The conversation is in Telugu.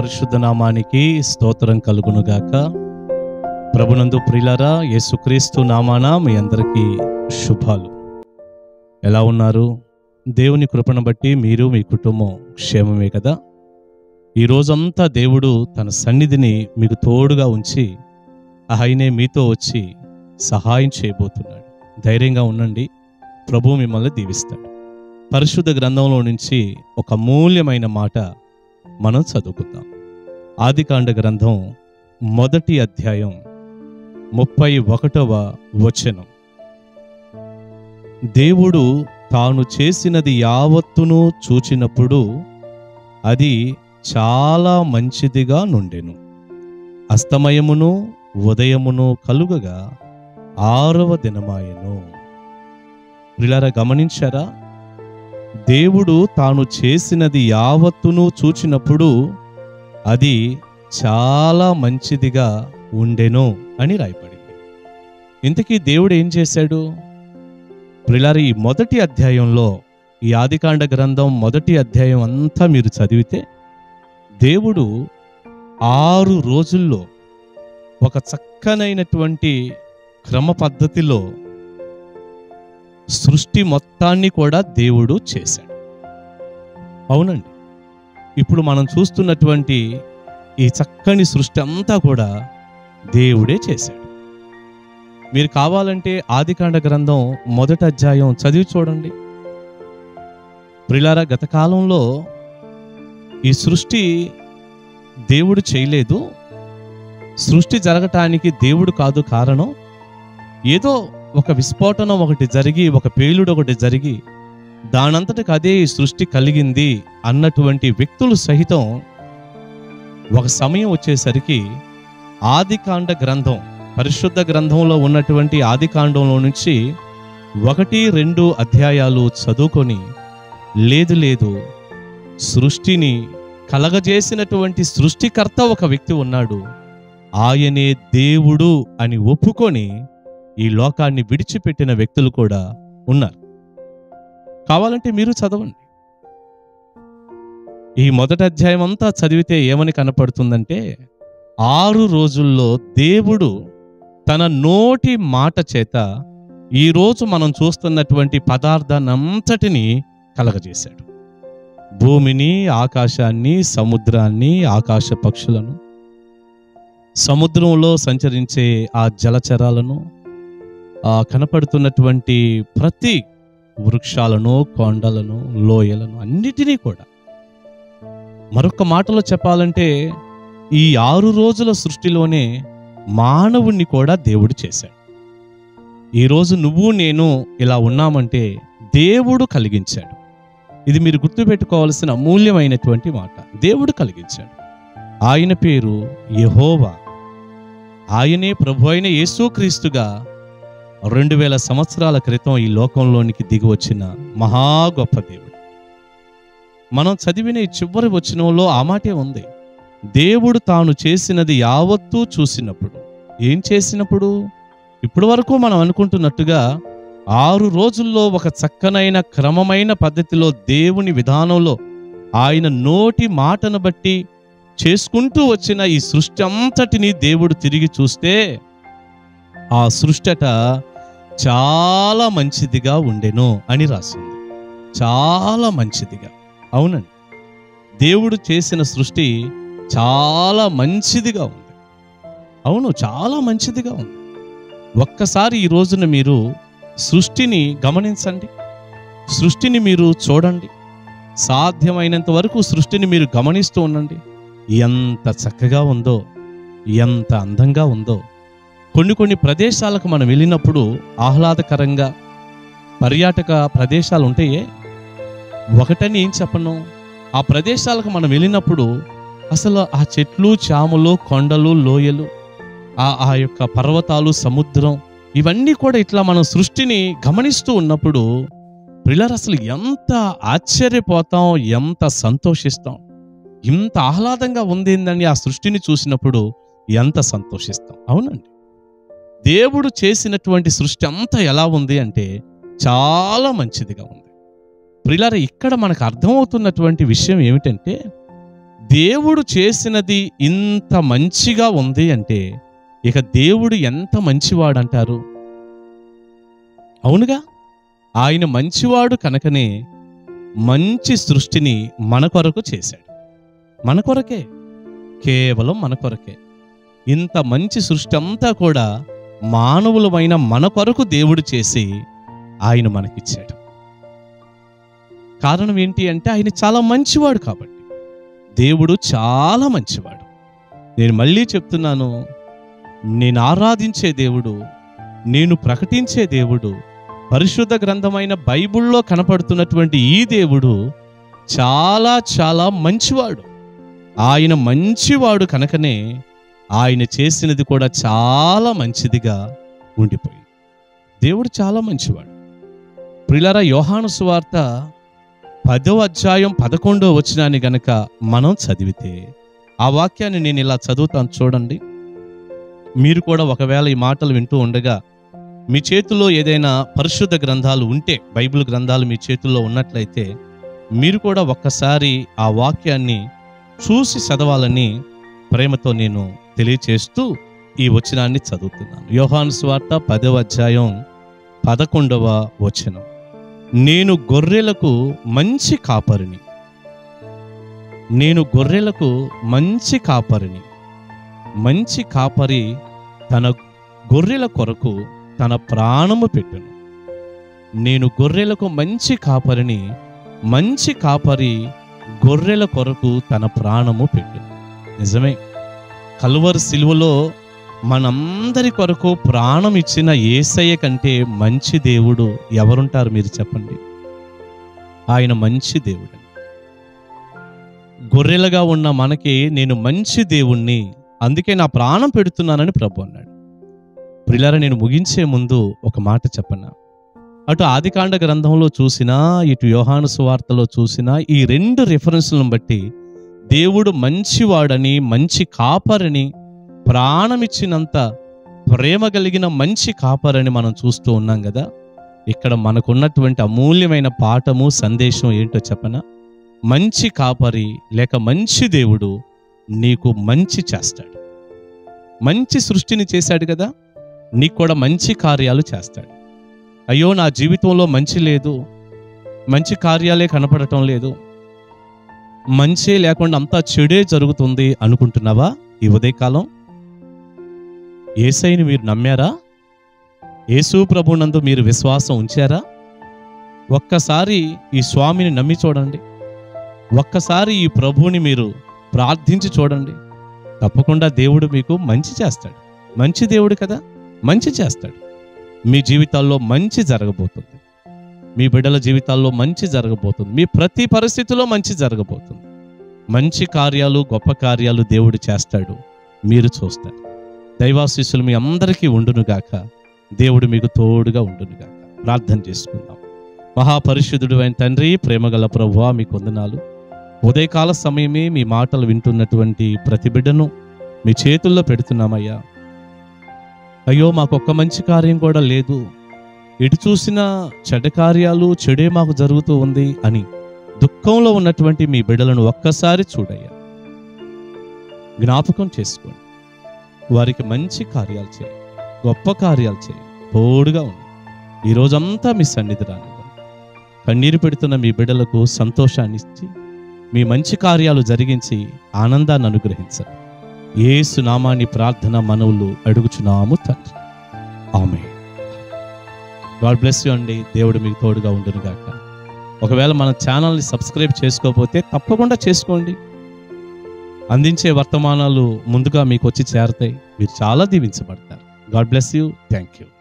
పరిశుద్ధ నామానికి స్తోత్రం కలుగునుగాక ప్రభునందు ప్రియులారా యేసుక్రీస్తు నామాన మీ అందరికీ శుభాలు ఎలా ఉన్నారు దేవుని కృపను బట్టి మీరు మీ కుటుంబం క్షేమమే కదా ఈ రోజంతా దేవుడు తన సన్నిధిని మీకు తోడుగా ఉంచి ఆయనే మీతో వచ్చి సహాయం చేయబోతున్నాడు ధైర్యంగా ఉండండి ప్రభు మిమ్మల్ని దీవిస్తాడు పరిశుద్ధ గ్రంథంలో నుంచి ఒక అమూల్యమైన మాట మనం చదువుకుందాం ఆదికాండ గ్రంథం మొదటి అధ్యాయం ముప్పై ఒకటవ వచనం దేవుడు తాను చేసినది యావత్తును చూచినప్పుడు అది చాలా మంచిదిగా నుండెను అస్తమయమును ఉదయమును కలుగగా ఆరవ దినమాయెను ప్రిలారా గమనించారా దేవుడు తాను చేసినది యావత్తును చూచినప్పుడు అది చాలా మంచిదిగా ఉండెను అని రాయబడింది ఇంతకీ దేవుడు ఏం చేశాడు ప్రిలారి ఈ మొదటి అధ్యాయంలో ఈ ఆదికాండ గ్రంథం మొదటి అధ్యాయం అంతా మీరు చదివితే దేవుడు ఆరు రోజుల్లో ఒక చక్కనైనటువంటి క్రమ పద్ధతిలో సృష్టి మొత్తాన్ని కూడా దేవుడు చేశాడు అవునండి ఇప్పుడు మనం చూస్తున్నటువంటి ఈ చక్కని సృష్టి అంతా కూడా దేవుడే చేశాడు మీరు కావాలంటే ఆదికాండ గ్రంథం మొదటి అధ్యాయం చదివి చూడండి ప్రిలారా గత కాలంలో ఈ సృష్టి దేవుడు చేయలేదు సృష్టి జరగటానికి దేవుడు కాదు కారణం ఏదో ఒక విస్ఫోటనం ఒకటి జరిగి ఒక పేలుడు ఒకటి జరిగి దానంతటికి అదే ఈ సృష్టి కలిగింది అన్నటువంటి వ్యక్తులు సహితం ఒక సమయం వచ్చేసరికి ఆదికాండ గ్రంథం పరిశుద్ధ గ్రంథంలో ఉన్నటువంటి ఆదికాండంలో నుంచి ఒకటి రెండు అధ్యాయాలు చదువుకొని లేదు లేదు సృష్టిని కలగజేసినటువంటి సృష్టికర్త ఒక వ్యక్తి ఉన్నాడు ఆయనే దేవుడు అని ఒప్పుకొని ఈ లోకాన్ని విడిచిపెట్టిన వ్యక్తులు కూడా ఉన్నారు కావాలంటే మీరు చదవండి ఈ మొదటి అధ్యాయం అంతా చదివితే ఏమని కనపడుతుందంటే ఆరు రోజుల్లో దేవుడు తన నోటి మాట చేత ఈ రోజు మనం చూస్తున్నటువంటి పదార్థాన్నంతటినీ కలగజేశాడు భూమిని ఆకాశాన్ని సముద్రాన్ని ఆకాశ పక్షులను సముద్రంలో సంచరించే ఆ జలచరాలను ఆ కనపడుతున్నటువంటి ప్రతి వృక్షాలను కొండలను లోయలను అన్నిటినీ కూడా మరొక మాటలో చెప్పాలంటే ఈ ఆరు రోజుల సృష్టిలోనే మానవుణ్ణి కూడా దేవుడు చేశాడు ఈరోజు నువ్వు నేను ఇలా ఉన్నామంటే దేవుడు కలిగించాడు ఇది మీరు గుర్తుపెట్టుకోవాల్సిన అమూల్యమైనటువంటి మాట దేవుడు కలిగించాడు ఆయన పేరు యహోవా ఆయనే ప్రభు అయిన యేసుక్రీస్తుగా రెండు వేల సంవత్సరాల క్రితం ఈ లోకంలోనికి దిగి వచ్చిన మహా గొప్ప దేవుడు మనం చదివిన ఈ చివరి వచనంలో ఆ మాటే ఉంది దేవుడు తాను చేసినది యావత్తూ చూసినప్పుడు ఏం చేసినప్పుడు ఇప్పటి వరకు మనం అనుకుంటున్నట్టుగా ఆరు రోజుల్లో ఒక చక్కనైన క్రమమైన పద్ధతిలో దేవుని విధానంలో ఆయన నోటి మాటను బట్టి చేసుకుంటూ వచ్చిన ఈ సృష్టి అంతటిని దేవుడు తిరిగి చూస్తే ఆ సృష్టట చాలా మంచిదిగా ఉండెను అని రాసింది చాలా మంచిదిగా అవునండి దేవుడు చేసిన సృష్టి చాలా మంచిదిగా ఉంది అవును చాలా మంచిదిగా ఉంది ఒక్కసారి ఈ రోజున మీరు సృష్టిని గమనించండి సృష్టిని మీరు చూడండి సాధ్యమైనంత వరకు సృష్టిని మీరు గమనిస్తూ ఉండండి ఎంత చక్కగా ఉందో ఎంత అందంగా ఉందో కొన్ని కొన్ని ప్రదేశాలకు మనం వెళ్ళినప్పుడు ఆహ్లాదకరంగా పర్యాటక ప్రదేశాలు ఉంటాయే ఒకటని ఏం చెప్పను ఆ ప్రదేశాలకు మనం వెళ్ళినప్పుడు అసలు ఆ చెట్లు చాములు కొండలు లోయలు ఆ ఆ యొక్క పర్వతాలు సముద్రం ఇవన్నీ కూడా ఇట్లా మనం సృష్టిని గమనిస్తూ ఉన్నప్పుడు పిల్లలు అసలు ఎంత ఆశ్చర్యపోతాం ఎంత సంతోషిస్తాం ఇంత ఆహ్లాదంగా ఉందేందని ఆ సృష్టిని చూసినప్పుడు ఎంత సంతోషిస్తాం అవునండి దేవుడు చేసినటువంటి సృష్టి అంతా ఎలా ఉంది అంటే చాలా మంచిదిగా ఉంది ప్రిలార ఇక్కడ మనకు అర్థమవుతున్నటువంటి విషయం ఏమిటంటే దేవుడు చేసినది ఇంత మంచిగా ఉంది అంటే ఇక దేవుడు ఎంత మంచివాడు అంటారు అవునుగా ఆయన మంచివాడు కనుకనే మంచి సృష్టిని మన కొరకు చేశాడు మన కొరకే కేవలం మన కొరకే ఇంత మంచి సృష్టి అంతా కూడా మానవులమైన మన కొరకు దేవుడు చేసి ఆయన మనకిచ్చాడు కారణం ఏంటి అంటే ఆయన చాలా మంచివాడు కాబట్టి దేవుడు చాలా మంచివాడు నేను మళ్ళీ చెప్తున్నాను నేను ఆరాధించే దేవుడు నేను ప్రకటించే దేవుడు పరిశుద్ధ గ్రంథమైన బైబిల్లో కనపడుతున్నటువంటి ఈ దేవుడు చాలా చాలా మంచివాడు ఆయన మంచివాడు కనుకనే ఆయన చేసినది కూడా చాలా మంచిదిగా ఉండిపోయింది దేవుడు చాలా మంచివాడు ప్రిలర యోహాను సువార్త పదో అధ్యాయం పదకొండో వచనాన్ని గనక మనం చదివితే ఆ వాక్యాన్ని నేను ఇలా చదువుతాను చూడండి మీరు కూడా ఒకవేళ ఈ మాటలు వింటూ ఉండగా మీ చేతుల్లో ఏదైనా పరిశుద్ధ గ్రంథాలు ఉంటే బైబిల్ గ్రంథాలు మీ చేతుల్లో ఉన్నట్లయితే మీరు కూడా ఒక్కసారి ఆ వాక్యాన్ని చూసి చదవాలని ప్రేమతో నేను తెలియచేస్తూ ఈ వచనాన్ని చదువుతున్నాను యోహాను స్వార్త పదవ అధ్యాయం పదకొండవ వచనం నేను గొర్రెలకు మంచి కాపరిని నేను గొర్రెలకు మంచి కాపరిని మంచి కాపరి తన గొర్రెల కొరకు తన ప్రాణము పెట్టును నేను గొర్రెలకు మంచి కాపరిని మంచి కాపరి గొర్రెల కొరకు తన ప్రాణము పెట్టును నిజమే కలువరు సిలువలో మనందరి కొరకు ప్రాణం ఇచ్చిన ఏసయ్య కంటే మంచి దేవుడు ఎవరుంటారు మీరు చెప్పండి ఆయన మంచి దేవుడు గొర్రెలుగా ఉన్న మనకి నేను మంచి దేవుణ్ణి అందుకే నా ప్రాణం పెడుతున్నానని ప్రభు అన్నాడు ప్రిలార నేను ముగించే ముందు ఒక మాట చెప్పనా అటు ఆదికాండ గ్రంథంలో చూసినా ఇటు యోహాను సువార్తలో చూసినా ఈ రెండు రిఫరెన్స్లను బట్టి దేవుడు మంచివాడని మంచి కాపరని ప్రాణమిచ్చినంత ప్రేమ కలిగిన మంచి కాపరని మనం చూస్తూ ఉన్నాం కదా ఇక్కడ మనకున్నటువంటి అమూల్యమైన పాఠము సందేశం ఏంటో చెప్పనా మంచి కాపరి లేక మంచి దేవుడు నీకు మంచి చేస్తాడు మంచి సృష్టిని చేశాడు కదా నీకు కూడా మంచి కార్యాలు చేస్తాడు అయ్యో నా జీవితంలో మంచి లేదు మంచి కార్యాలే కనపడటం లేదు మంచే లేకుండా అంతా చెడే జరుగుతుంది అనుకుంటున్నావా ఈ ఉదయకాలం ఏసైని మీరు నమ్మారా యేసు ప్రభునందు మీరు విశ్వాసం ఉంచారా ఒక్కసారి ఈ స్వామిని నమ్మి చూడండి ఒక్కసారి ఈ ప్రభువుని మీరు ప్రార్థించి చూడండి తప్పకుండా దేవుడు మీకు మంచి చేస్తాడు మంచి దేవుడు కదా మంచి చేస్తాడు మీ జీవితాల్లో మంచి జరగబోతుంది మీ బిడ్డల జీవితాల్లో మంచి జరగబోతుంది మీ ప్రతి పరిస్థితిలో మంచి జరగబోతుంది మంచి కార్యాలు గొప్ప కార్యాలు దేవుడు చేస్తాడు మీరు చూస్తారు దైవాశిస్సులు మీ అందరికీ ఉండునుగాక దేవుడు మీకు తోడుగా ఉండునుగాక ప్రార్థన చేసుకుందాం మహాపరిశుద్ధుడు అయిన తండ్రి ప్రేమగల ప్రభువా మీకు వందనాలు ఉదయకాల సమయమే మీ మాటలు వింటున్నటువంటి ప్రతి బిడ్డను మీ చేతుల్లో పెడుతున్నామయ్యా అయ్యో మాకొక్క మంచి కార్యం కూడా లేదు ఎటు చూసినా చెడ్డ కార్యాలు చెడే మాకు జరుగుతూ ఉంది అని దుఃఖంలో ఉన్నటువంటి మీ బిడ్డలను ఒక్కసారి చూడయ్యా జ్ఞాపకం చేసుకోండి వారికి మంచి కార్యాలు చేయి గొప్ప కార్యాలు చేయి తోడుగా ఉంది ఈ రోజంతా మీ సన్నిధి రానివ్వండి కన్నీరు పెడుతున్న మీ బిడ్డలకు సంతోషాన్ని ఇచ్చి మీ మంచి కార్యాలు జరిగించి ఆనందాన్ని అనుగ్రహించండి ఏసు నామాన్ని ప్రార్థన మనవులు అడుగుచున్నాము తండ్రి ఆమె గాడ్ బ్లెస్ యూ అండి దేవుడు మీకు తోడుగా ఉండును గాక ఒకవేళ మన ఛానల్ని సబ్స్క్రైబ్ చేసుకోకపోతే తప్పకుండా చేసుకోండి అందించే వర్తమానాలు ముందుగా మీకు వచ్చి చేరతాయి మీరు చాలా దీవించబడతారు God bless you thank you